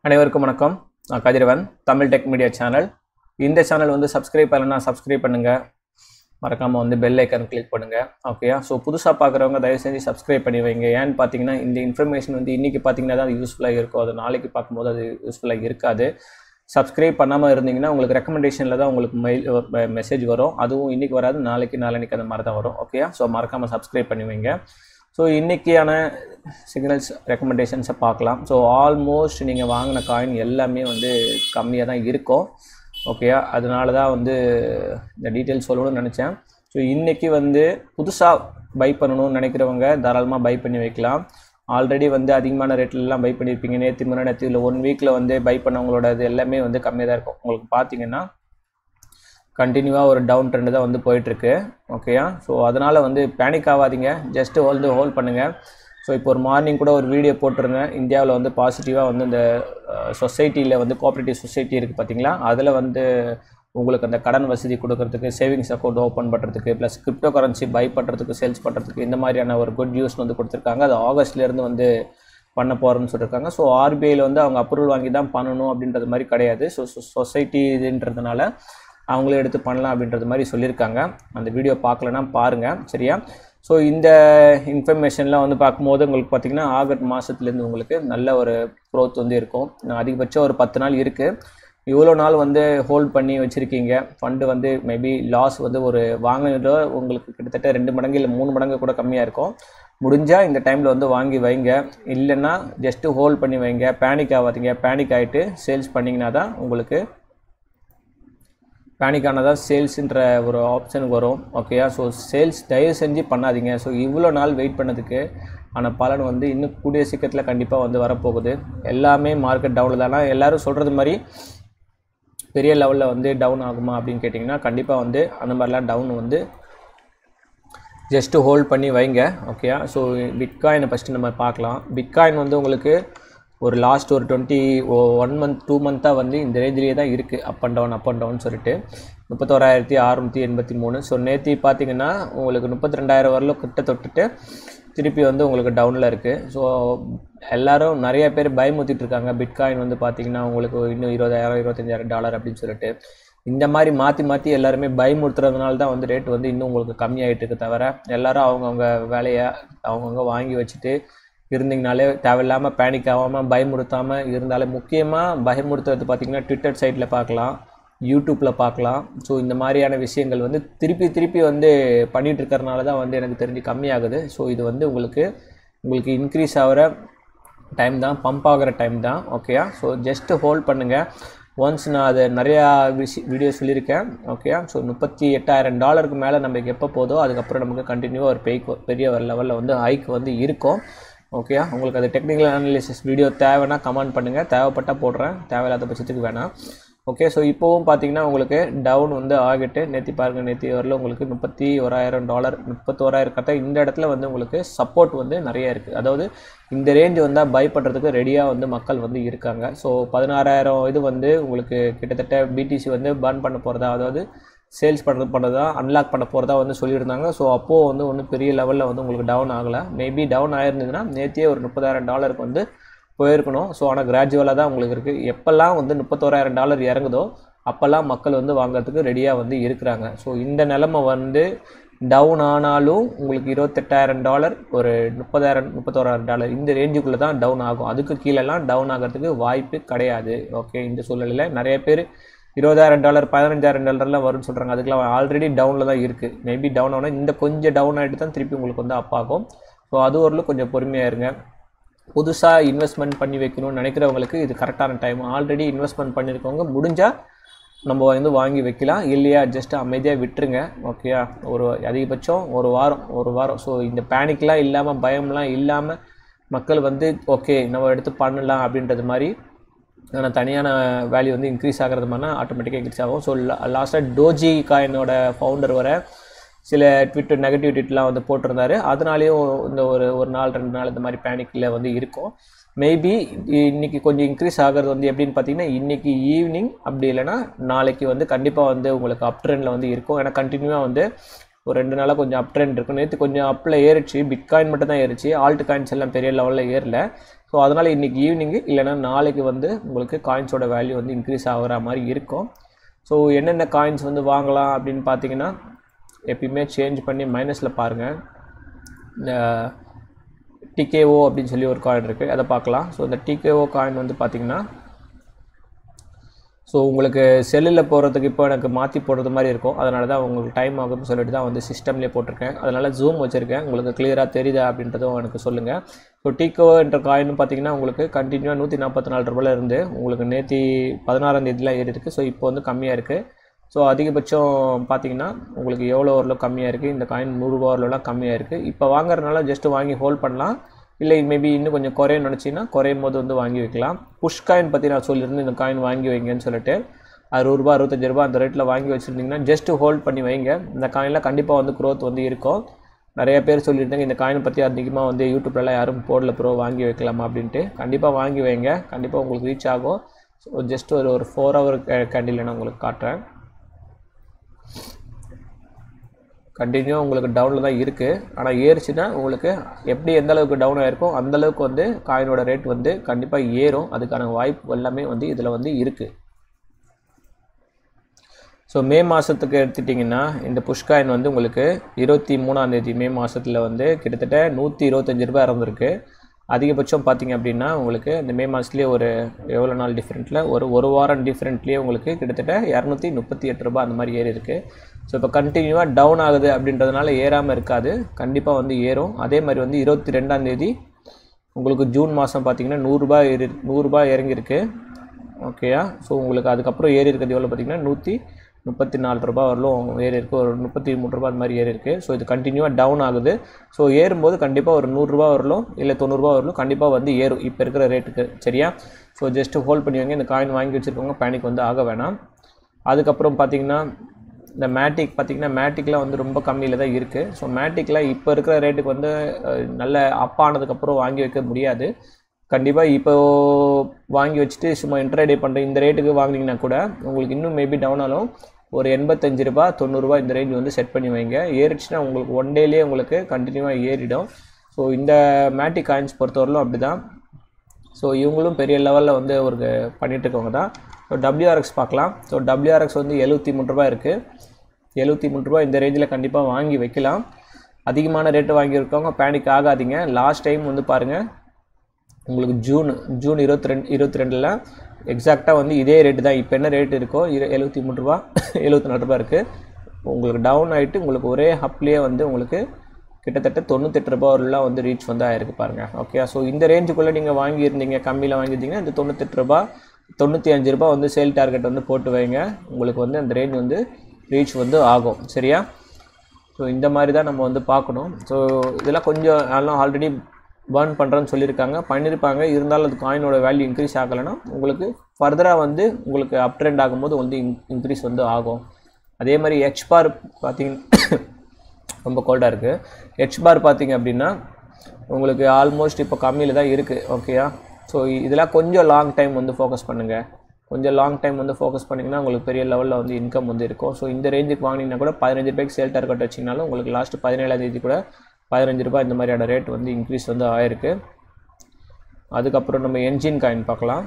அனைவருக்கும் வணக்கம் நான் Kathiravan Tamil tech media channel இந்த சேனல் வந்து சப்ஸ்கிரைப் பண்ணலன்னா சப்ஸ்கிரைப் பண்ணுங்கள் மறக்காமல் வந்து பெல் ஐக்கன் கிளிக் பண்ணுங்கள் ஓகேயா ஸோ புதுசாக பார்க்குறவங்க தயவு செஞ்சு சப்ஸ்கிரைப் பண்ணி வைங்க ஏன்னு பார்த்தீங்கன்னா இந்த இன்ஃபர்மேஷன் வந்து இன்றைக்கி பார்த்தீங்கன்னா தான் அது யூஸ்ஃபுல்லாக இருக்கும் அது நாளைக்கு பார்க்கும்போது அது யூஸ்ஃபுல்லாக இருக்காது சப்ஸ்கிரைப் பண்ணாமல் இருந்தீங்கன்னா உங்களுக்கு ரெக்கமெண்டேஷனில் தான் உங்களுக்கு மெயில் மெசேஜ் வரும் அதுவும் இன்றைக்கி வராது நாளைக்கு நாளைக்கு அந்த மாதிரி தான் வரும் ஓகேயா ஸோ மறக்காமல் சப்ஸ்கிரைப் பண்ணி வைங்க ஸோ இன்றைக்கியான சிக்னல்ஸ் ரெக்கமெண்டேஷன்ஸை பார்க்கலாம் ஸோ ஆல்மோஸ்ட் நீங்கள் வாங்கின காயின் எல்லாமே வந்து கம்மியாக தான் இருக்கும் ஓகேயா அதனால தான் வந்து இந்த டீட்டெயில்ஸ் சொல்லணும்னு நினச்சேன் ஸோ இன்றைக்கி வந்து புதுசாக பை பண்ணணும்னு நினைக்கிறவங்க தாராளமாக பை பண்ணி வைக்கலாம் ஆல்ரெடி வந்து அதிகமான ரேட்லலாம் பை பண்ணியிருப்பீங்க நேற்று முன்னாடி நேற்று இல்லை ஒன் வீக்கில் வந்து பை பண்ணவங்களோட இது எல்லாமே வந்து கம்மியாக தான் இருக்கும் உங்களுக்கு பார்த்தீங்கன்னா கண்டினியூவாக ஒரு டவுன் ட்ரெண்டு தான் வந்து போயிட்டுருக்கு ஓகேயா ஸோ அதனால் வந்து பேனிக் ஆகாதீங்க ஜஸ்ட்டு வந்து ஹோல்ட் பண்ணுங்கள் ஸோ இப்போ ஒரு மார்னிங் கூட ஒரு வீடியோ போட்டிருந்தேன் இந்தியாவில் வந்து பாசிட்டிவாக வந்து இந்த சொசைட்டியில் வந்து கோஆப்ரேட்டிவ் சொசைட்டி இருக்குது பார்த்தீங்களா அதில் வந்து உங்களுக்கு அந்த கடன் வசதி கொடுக்கறதுக்கு சேவிங்ஸ் அக்கௌண்ட் ஓப்பன் பண்ணுறதுக்கு ப்ளஸ் கிரிப்டோ கரன்சி பை பண்ணுறதுக்கு சேல்ஸ் பண்ணுறதுக்கு இந்த மாதிரியான ஒரு குட் நியூஸ் வந்து கொடுத்துருக்காங்க அது ஆகஸ்ட்லேருந்து வந்து பண்ண போகிறோம்னு சொல்லியிருக்காங்க ஸோ ஆர்பிஐயில் வந்து அவங்க அப்ரூவல் வாங்கி தான் பண்ணணும் அப்படின்றது மாதிரி கிடையாது ஸோ சொசைட்டி இதுன்றதுனால அவங்களே எடுத்து பண்ணலாம் அப்படின்றது மாதிரி சொல்லியிருக்காங்க அந்த வீடியோ பார்க்கலன்னா பாருங்கள் சரியா ஸோ இந்த இன்ஃபர்மேஷன்லாம் வந்து பார்க்கும்போது உங்களுக்கு பார்த்திங்கன்னா ஆகஸ்ட் மாதத்துலேருந்து உங்களுக்கு நல்ல ஒரு க்ரோத் வந்து இருக்கும் அதிகபட்சம் ஒரு பத்து நாள் இருக்குது இவ்வளோ நாள் வந்து ஹோல்ட் பண்ணி வச்சுருக்கீங்க ஃபண்டு வந்து மேபி லாஸ் வந்து ஒரு வாங்கினதோ உங்களுக்கு கிட்டத்தட்ட ரெண்டு மடங்கு இல்லை மூணு மடங்கு கூட கம்மியாக இருக்கும் முடிஞ்சால் இந்த டைமில் வந்து வாங்கி வைங்க இல்லைன்னா ஜஸ்ட்டு ஹோல்ட் பண்ணி வைங்க பேனிக் ஆகாதீங்க பேனிக் ஆகிட்டு சேல்ஸ் பண்ணிங்கன்னா தான் உங்களுக்கு பேனிக் ஆனதாக சேல்ஸுன்ற ஒரு ஆப்ஷனுக்கு வரும் ஓகேயா ஸோ சேல்ஸ் தயவு செஞ்சு பண்ணாதீங்க ஸோ இவ்வளோ நாள் வெயிட் பண்ணதுக்கு ஆனால் பலன் வந்து இன்னும் கூடிய சீக்கிரத்தில் கண்டிப்பாக வந்து வரப்போகுது எல்லாமே மார்க்கெட் டவுனில் தானே எல்லோரும் சொல்கிறது மாதிரி பெரிய லெவலில் வந்து டவுன் ஆகுமா அப்படின்னு கேட்டிங்கன்னா கண்டிப்பாக வந்து அந்த மாதிரிலாம் டவுன் வந்து ஜஸ்ட்டு ஹோல்ட் பண்ணி வைங்க ஓகேயா ஸோ பிட்காயினை ஃபஸ்ட்டு நம்ம பார்க்கலாம் பிட்காயின் வந்து உங்களுக்கு ஒரு லாஸ்ட் ஒரு டுவெண்ட்டி ஒன் மந்த் டூ மந்த்தாக வந்து இந்த ரேஞ்சிலேயே தான் இருக்குது up and down up and down சொல்லிட்டு முப்பத்தோராயிரத்தி அறுநூற்றி எண்பத்தி மூணு ஸோ நேற்று பார்த்தீங்கன்னா உங்களுக்கு முப்பத்தி ரெண்டாயிரம் வரலும் கிட்ட தொட்டுட்டு திருப்பி வந்து உங்களுக்கு டவுனில் இருக்குது ஸோ எல்லோரும் நிறைய பேர் பயமுத்திட்டு இருக்காங்க பிட்காயின் வந்து பார்த்திங்கன்னா உங்களுக்கு இன்னும் இருபதாயிரம் இருபத்தஞ்சாயிரம் டாலர் அப்படின்னு சொல்லிட்டு இந்த மாதிரி மாற்றி மாற்றி எல்லாருமே பயமுறுத்துறதுனால தான் வந்து ரேட் வந்து இன்னும் உங்களுக்கு கம்மியாகிட்டு இருக்கு தவிர எல்லோரும் அவங்கவுங்க வேலையை அவங்கவுங்க வாங்கி வச்சுட்டு இருந்தீங்கனாலே தேவையில்லாமல் பேனிக் ஆகாமல் பயமுறுத்தாமல் இருந்தாலே முக்கியமாக பயமுறுத்துறது பார்த்திங்கன்னா ட்விட்டர் சைட்டில் பார்க்கலாம் யூடியூப்பில் பார்க்கலாம் ஸோ இந்த மாதிரியான விஷயங்கள் வந்து திருப்பி திருப்பி வந்து பண்ணிகிட்டு இருக்கிறனால தான் வந்து எனக்கு தெரிஞ்சு கம்மியாகுது ஸோ இது வந்து உங்களுக்கு உங்களுக்கு இன்க்ரீஸ் ஆகிற டைம் தான் பம்ப் ஆகிற டைம் தான் ஓகேயா ஸோ ஜஸ்ட்டு ஹோல்ட் பண்ணுங்கள் ஒன்ஸ் நான் அதை நிறையா விஷய வீடியோ சொல்லியிருக்கேன் ஓகேயா ஸோ முப்பத்தி எட்டாயிரம் டாலருக்கு மேலே நமக்கு எப்போ போதோ அதுக்கப்புறம் நமக்கு கண்டினியூவாக ஒரு பெய்க் பெரிய ஒரு லெவலில் வந்து ஹைக் வந்து இருக்கும் ஓகேயா உங்களுக்கு அது டெக்னிக்கல் அனாலிசிஸ் வீடியோ தேவைன்னா கமெண்ட் பண்ணுங்கள் தேவைப்பட்டால் போடுறேன் தேவையில்லாத பட்சத்துக்கு வேணாம் ஓகே ஸோ இப்போவும் பார்த்தீங்கன்னா உங்களுக்கு டவுன் வந்து ஆகிட்டு நேற்று பாருங்கள் நேற்று வரல உங்களுக்கு முப்பத்தி ஓராயிரம் டாலர் முப்பத்தோராயிரம் கரெக்டாக இந்த இடத்துல வந்து உங்களுக்கு சப்போர்ட் வந்து நிறைய இருக்குது அதாவது இந்த ரேஞ்ச் வந்தால் பை பண்ணுறதுக்கு ரெடியாக வந்து மக்கள் வந்து இருக்காங்க ஸோ பதினாறாயிரம் இது வந்து உங்களுக்கு கிட்டத்தட்ட பிடிசி வந்து பர்ன் பண்ண போகிறதா அதாவது சேல்ஸ் பண்ணுறது பண்ணுறதா அன்லாக் பண்ண போகிறதா வந்து சொல்லியிருந்தாங்க ஸோ அப்போது வந்து ஒன்றும் பெரிய லெவலில் வந்து உங்களுக்கு டவுன் ஆகலை மேபி டவுன் ஆயிருந்ததுன்னா நேற்றே ஒரு முப்பதாயிரம் டாலருக்கு வந்து போயிருக்கணும் ஸோ ஆனால் கிராஜுவலாக தான் உங்களுக்கு இருக்குது எப்போல்லாம் வந்து முப்பத்தோராயிரம் டாலர் இறங்குதோ அப்போல்லாம் மக்கள் வந்து வாங்குறதுக்கு ரெடியாக வந்து இருக்கிறாங்க ஸோ இந்த நிலமை வந்து டவுன் ஆனாலும் உங்களுக்கு இருபத்தெட்டாயிரம் டாலர் ஒரு முப்பதாயிரம் முப்பத்தோராயிரம் டாலர் இந்த ரேஞ்சுக்குள்ளே தான் டவுன் ஆகும் அதுக்கு கீழெல்லாம் டவுன் ஆகிறதுக்கு வாய்ப்பு கிடையாது ஓகே இந்த சூழ்நிலையில் நிறைய பேர் இருபதாயிரம் டாலர் பதினஞ்சாயிரம் டாலர்லாம் வரும்னு சொல்கிறாங்க அதுக்கெலாம் ஆல்ரெடி டவுனில் தான் இருக்குது மேபி டவுன் ஆனால் இந்த கொஞ்சம் டவுன் ஆகிட்டு தான் திருப்பி உங்களுக்கு வந்து அப் ஆகும் ஸோ அது ஓரளவு கொஞ்சம் பொறுமையாக இருங்க புதுசாக இன்வெஸ்ட்மெண்ட் பண்ணி வைக்கணும்னு நினைக்கிறவங்களுக்கு இது கரெக்டான டைம் ஆல்ரெடி இன்வெஸ்ட்மெண்ட் பண்ணியிருக்கவங்க முடிஞ்சால் நம்ம வந்து வாங்கி வைக்கலாம் இல்லையா ஜஸ்ட் அமைதியாக விட்டுருங்க ஓகேயா ஒரு அதிகபட்சம் ஒரு வாரம் ஒரு வாரம் ஸோ இந்த பேனிக்லாம் இல்லாமல் பயம்லாம் இல்லாமல் மக்கள் வந்து ஓகே நம்ம எடுத்து பண்ணலாம் அப்படின்றது மாதிரி ஆனால் தனியான வேல்யூ வந்து இன்க்ரீஸ் ஆகிறது மாதிரினா ஆட்டோமேட்டிக்காக இன்க்ரீஸ் ஆகும் ஸோ லாஸ்ட்டாக டோஜி காயினோட ஃபவுண்டர் வர சில ட்விட்டர் நெகட்டிவ் ட்வீட்லாம் வந்து போட்டிருந்தாரு அதனாலேயும் இந்த ஒரு ஒரு நாள் ரெண்டு நாள் இந்த மாதிரி பேனிக்கில் வந்து இருக்கும் மேபி இன்றைக்கி கொஞ்சம் இன்க்ரீஸ் ஆகிறது வந்து எப்படின்னு பார்த்தீங்கன்னா இன்றைக்கி ஈவினிங் அப்படி இல்லைனா நாளைக்கு வந்து கண்டிப்பாக வந்து உங்களுக்கு அப் ட்ரெண்டில் வந்து இருக்கும் ஏன்னா கண்டினியூவாக வந்து ஒரு ரெண்டு நாளாக கொஞ்சம் அப் ட்ரெண்ட் இருக்கும் நேற்று கொஞ்சம் அப்பில் ஏறிச்சு பிட்காயின் மட்டும் தான் ஏறிச்சு ஆல்ட் காயின்ஸ் எல்லாம் பெரிய லெவலில் ஏறல ஸோ ஸோ அதனால் இன்றைக்கி ஈவினிங்கு இல்லைனா நாளைக்கு வந்து உங்களுக்கு காயின்ஸோட வேல்யூ வந்து இன்க்ரீஸ் ஆகிற மாதிரி இருக்கும் ஸோ என்னென்ன காயின்ஸ் வந்து வாங்கலாம் அப்படின்னு பார்த்தீங்கன்னா எப்பயுமே சேஞ்ச் பண்ணி மைனஸில் பாருங்கள் இந்த டிகேஓ அப்படின்னு சொல்லி ஒரு காயின் இருக்குது அதை பார்க்கலாம் ஸோ இந்த டிகேஓ காயின் வந்து பார்த்திங்கன்னா ஸோ உங்களுக்கு செல்லில் போகிறதுக்கு இப்போ எனக்கு மாற்றி போடுறது மாதிரி இருக்கும் அதனால தான் உங்களுக்கு டைம் ஆகும்னு சொல்லிட்டு தான் வந்து சிஸ்டம்லேயே போட்டிருக்கேன் அதனால் ஜூம் வச்சுருக்கேன் உங்களுக்கு கிளியராக தெரியுதா அப்படின்றதும் எனக்கு சொல்லுங்கள் ஸோ டீக்கோ என்ற காயின் பார்த்தீங்கன்னா உங்களுக்கு கண்டினியூவாக நூற்றி நாற்பத்தி நாலு ரூபாயில் இருந்து உங்களுக்கு நேற்று பதினாறாம் தேதிலாம் ஏறி இருக்குது ஸோ இப்போ வந்து கம்மியாக இருக்குது ஸோ அதிகபட்சம் பார்த்தீங்கன்னா உங்களுக்கு எவ்வளோ ஓரளவு கம்மியாக இருக்குது இந்த காயின் நூறுரூவா ஓரளவுலாம் கம்மியாக இருக்குது இப்போ வாங்குறதுனால ஜஸ்ட்டு வாங்கி ஹோல்ட் பண்ணலாம் இல்லை மேபி இன்னும் கொஞ்சம் குறையும் நினச்சிங்கன்னா குறையும் போது வந்து வாங்கி வைக்கலாம் புஷ் காயின் பற்றி நான் சொல்லியிருந்தேன் இந்த காயின் வாங்கி வைங்கன்னு சொல்லிட்டு அறுபதுரூபா அறுபத்தஞ்சு ரூபா அந்த ரேட்டில் வாங்கி வச்சுருந்தீங்கன்னா ஜஸ்ட் ஹோல்ட் பண்ணி வைங்க இந்த காயினில் கண்டிப்பாக வந்து க்ரோத் வந்து இருக்கும் நிறைய பேர் சொல்லியிருந்தாங்க இந்த காயினை பற்றி அதிகமாக வந்து யூடியூப்லலாம் யாரும் போடல ப்ரோ வாங்கி வைக்கலாமா அப்படின்ட்டு கண்டிப்பாக வாங்கி வைங்க கண்டிப்பாக உங்களுக்கு ரீச் ஆகும் ஸோ ஜஸ்ட் ஒரு ஒரு ஃபோர் ஹவர் கேண்டில் நான் உங்களுக்கு காட்டுறேன் கண்டினியூ உங்களுக்கு டவுனில் தான் இருக்குது ஆனால் ஏறிச்சுன்னா உங்களுக்கு எப்படி எந்த அளவுக்கு டவுன் ஆகிருக்கோ அந்தளவுக்கு வந்து காயினோட ரேட் வந்து கண்டிப்பாக ஏறும் அதுக்கான வாய்ப்பு எல்லாமே வந்து இதில் வந்து இருக்குது ஸோ மே மாதத்துக்கு எடுத்துட்டிங்கன்னா இந்த புஷ்காயின் வந்து உங்களுக்கு இருபத்தி மூணாந்தேதி மே மாதத்தில் வந்து கிட்டத்தட்ட நூற்றி இருபத்தஞ்சி ரூபாய் இறந்துருக்கு அதிகபட்சம் பார்த்தீங்க அப்படின்னா உங்களுக்கு இந்த மே மாதத்துலேயே ஒரு எவ்வளோ நாள் டிஃப்ரெண்ட்டில் ஒரு ஒரு வாரம் டிஃப்ரெண்ட்லேயே உங்களுக்கு கிட்டத்தட்ட இரநூத்தி முப்பத்தி எட்டு ரூபாய் அந்த மாதிரி ஏறி இருக்குது ஸோ இப்போ கண்டினியூவாக டவுன் ஆகுது அப்படின்றதுனால ஏறாமல் இருக்காது கண்டிப்பாக வந்து ஏறும் அதே மாதிரி வந்து இருபத்தி ரெண்டாந்தேதி உங்களுக்கு ஜூன் மாதம் பார்த்தீங்கன்னா நூறுரூபா ஏறி நூறுரூபா இறங்கியிருக்கு ஓகேயா ஸோ உங்களுக்கு அதுக்கப்புறம் ஏறி இருக்கிறது எவ்வளோ பார்த்தீங்கன்னா நூற்றி முப்பத்தி நாலு ரூபா வரலும் ஏறி இருக்குது ஒரு முப்பத்தி மூணு ரூபா அந்த மாதிரி ஏறி இருக்குது ஸோ இது கண்டினியூவாக டவுன் ஆகுது ஸோ ஏறும்போது கண்டிப்பாக ஒரு நூறுரூவா வரலும் இல்லை தொண்ணூறுரூவா வரலும் கண்டிப்பாக வந்து ஏறும் இப்போ இருக்கிற ரேட்டுக்கு சரியா ஸோ ஜஸ்ட்டு ஹோல்ட் பண்ணி வைங்க இந்த காயின் வாங்கி வச்சுருக்கவங்க பேனிக் வந்து ஆக வேணாம் அதுக்கப்புறம் பார்த்தீங்கன்னா இந்த மேட்டிக் பார்த்திங்கன்னா மேட்டிக்லாம் வந்து ரொம்ப கம்மியில் தான் இருக்குது ஸோ மேட்டிக்லாம் இப்போ இருக்கிற ரேட்டுக்கு வந்து அஹ், நல்ல அப் ஆனதுக்கப்புறம் வாங்கி வைக்க முடியாது கண்டிப்பாக இப்போ வாங்கி வச்சுட்டு சும்மா இன்டர்டே பண்ணுற இந்த ரேட்டுக்கு வாங்கினீங்கன்னா கூட உங்களுக்கு இன்னும் மேபி டவுன் ஆனாலும் ஒரு எண்பத்தஞ்சு ரூபா தொண்ணூறுரூவா இந்த ரேஞ்ச் வந்து செட் பண்ணி வைங்க ஏறிச்சுன்னா உங்களுக்கு ஒன் டேலேயே உங்களுக்கு கண்டினியூவாக ஏறிடும் ஸோ இந்த மேட்டிக் காயின்ஸ் பொறுத்தவரையிலும் அப்படி தான் ஸோ இவங்களும் பெரிய லெவலில் வந்து ஒரு பண்ணிட்டு இருக்கவங்க தான் ஸோ டபிள்யூஆர்எக்ஸ் பார்க்கலாம் ஸோ டபிள்யூஆர்எக்ஸ் வந்து எழுபத்தி மூணு ரூபாய் இருக்குது எழுபத்தி மூணு ரூபாய் இந்த ரேஞ்சில் கண்டிப்பாக வாங்கி வைக்கலாம் அதிகமான ரேட்டு வாங்கியிருக்கவங்க பேனிக் ஆகாதீங்க லாஸ்ட் டைம் வந்து பாருங்கள் உங்களுக்கு ஜூன் ஜூன் இருபத்தி ரெண்டு இருபத்தி ரெண்டில் எக்ஸாக்டாக வந்து இதே ரேட்டு தான் இப்போ என்ன ரேட் இருக்கோ இரு எழுபத்தி மூணு ரூபா எழுபத்தி நாலு ரூபா இருக்குது உங்களுக்கு டவுன் ஆகிட்டு உங்களுக்கு ஒரே ஹப்லேயே வந்து உங்களுக்கு கிட்டத்தட்ட தொண்ணூத்தெட்டு ரூபா வரலாம் வந்து ரீச் வந்து ஆயிருக்கு பாருங்கள் ஓகே ஸோ இந்த ரேஞ்சுக்குள்ளே நீங்கள் வாங்கியிருந்தீங்க கம்மியில் வாங்கியிருந்தீங்கன்னா இந்த தொண்ணூத்தெட்டு ரூபா தொண்ணூற்றி அஞ்சு ரூபா வந்து சேல் டார்கெட் வந்து போட்டு வைங்க உங்களுக்கு வந்து அந்த ரேஞ்ச் வந்து ரீச் வந்து ஆகும் சரியா ஸோ இந்த மாதிரி தான் நம்ம வந்து பார்க்கணும் ஸோ இதெல்லாம் கொஞ்சம் எல்லாம் ஆல்ரெடி பர்ன் பண்ணுறேன்னு சொல்லியிருக்காங்க பண்ணியிருப்பாங்க இருந்தாலும் அது காயினோட வேல்யூ இன்க்ரீஸ் ஆகலைன்னா உங்களுக்கு ஃபர்தராக வந்து உங்களுக்கு அப் ட்ரெண்ட் ஆகும்போது வந்து இன்க்ரீஸ் வந்து ஆகும் அதே மாதிரி ஹெச் பார் பார்த்தீங்கன்னா ரொம்ப கோல்டாக இருக்குது ஹெச் பார் பார்த்தீங்க அப்படின்னா உங்களுக்கு ஆல்மோஸ்ட் இப்போ கம்மியில் தான் இருக்குது ஓகேயா ஸோ இதெல்லாம் கொஞ்சம் லாங் டைம் வந்து ஃபோக்கஸ் பண்ணுங்கள் கொஞ்சம் லாங் டைம் வந்து ஃபோக்கஸ் பண்ணிங்கன்னா உங்களுக்கு பெரிய லெவலில் வந்து இன்கம் வந்து இருக்கும் ஸோ இந்த ரேஞ்சுக்கு வாங்கினீங்கன்னா கூட பதினஞ்சு ரூபாய்க்கு சேல் டார்கெட் வச்சிங்கனாலும் உங்களுக்கு லாஸ்ட்டு பதினேழாம் தேதி கூட பதினஞ்சு ரூபாய் இந்த மாதிரியான ரேட் வந்து இன்க்ரீஸ் வந்து ஆயிருக்கு அதுக்கப்புறம் நம்ம என்ஜின் காயின் பார்க்கலாம்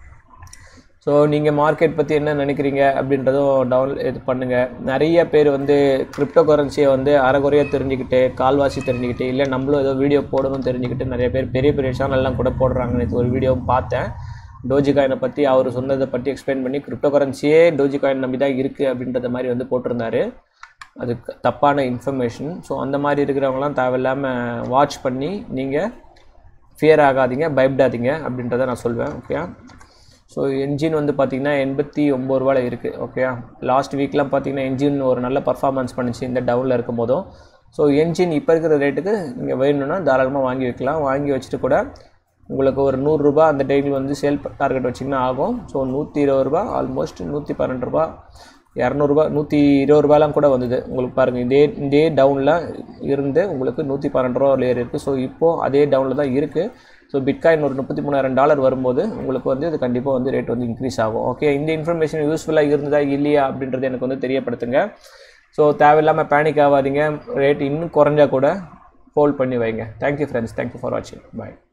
ஸோ நீங்கள் மார்க்கெட் பற்றி என்ன நினைக்கிறீங்க அப்படின்றதும் டவுன் இது பண்ணுங்கள் நிறைய பேர் வந்து கிரிப்டோ கரன்சியை வந்து அறகுறையாக தெரிஞ்சுக்கிட்டு கால்வாசி தெரிஞ்சுக்கிட்டு இல்லை நம்மளும் ஏதோ வீடியோ போடணும்னு தெரிஞ்சுக்கிட்டு நிறைய பேர் பெரிய பெரிய சேனல்லாம் கூட போடுறாங்க நேற்று ஒரு வீடியோவும் பார்த்தேன் டோஜி காயினை பற்றி அவர் சொன்னதை பற்றி எக்ஸ்பிளைன் பண்ணி கிரிப்டோ கரன்சியே டோஜி காயின் நம்பி தான் இருக்குது அப்படின்றத மாதிரி வந்து போட்டிருந்தாரு அது க- தப்பான இன்ஃபர்மேஷன் ஸோ அந்த மாதிரி இருக்கிறவங்களாம் தேவையில்லாமல் வாட்ச் பண்ணி நீங்கள் ஃபியர் ஆகாதீங்க பயப்படாதீங்க அப்படின்றத நான் சொல்வேன் ஓகே ஸோ என்ஜின் வந்து பார்த்தீங்கன்னா எண்பத்தி ஒம்பது ரூபாயில் இருக்குது ஓகே லாஸ்ட் வீக்லாம் பார்த்தீங்கன்னா என்ஜின் ஒரு நல்ல பர்ஃபார்மன்ஸ் பண்ணுச்சு இந்த டவுனில் இருக்கும் போதும் ஸோ என்ஜின் இப்போ இருக்கிற ரேட்டுக்கு நீங்கள் வேணும்னா தாராளமாக வாங்கி வைக்கலாம் வாங்கி வச்சுட்டு கூட உங்களுக்கு ஒரு நூறுரூபா அந்த டைமில் வந்து சேல் டார்கெட் வச்சிங்கன்னா ஆகும் ஸோ நூற்றி இருபது ரூபா ஆல்மோஸ்ட் நூற்றி பன்னெண்டு ரூபா இரநூறுபா நூற்றி இருபது ரூபாலாம் கூட வந்தது உங்களுக்கு பாருங்கள் இதே இதே டவுனில் இருந்து உங்களுக்கு நூற்றி பன்னெண்டு ரூபா ஏறி இருக்குது ஸோ இப்போது அதே டவுனில் தான் இருக்குது ஸோ பிட்காயின் ஒரு முப்பத்தி மூணாயிரம் டாலர் வரும்போது உங்களுக்கு வந்து இது கண்டிப்பாக வந்து ரேட் வந்து இன்க்ரீஸ் ஆகும் ஓகே இந்த இன்ஃபர்மேஷன் யூஸ்ஃபுல்லாக இருந்ததா இல்லையா அப்படின்றது எனக்கு வந்து தெரியப்படுத்துங்க ஸோ தேவையில்லாமல் பேனிக் ஆகாதீங்க ரேட் இன்னும் குறைஞ்சா கூட ஹோல்ட் பண்ணி வைங்க தேங்க்யூ ஃப்ரெண்ட்ஸ் தேங்க்யூ ஃபார் வாட்சிங் பாய்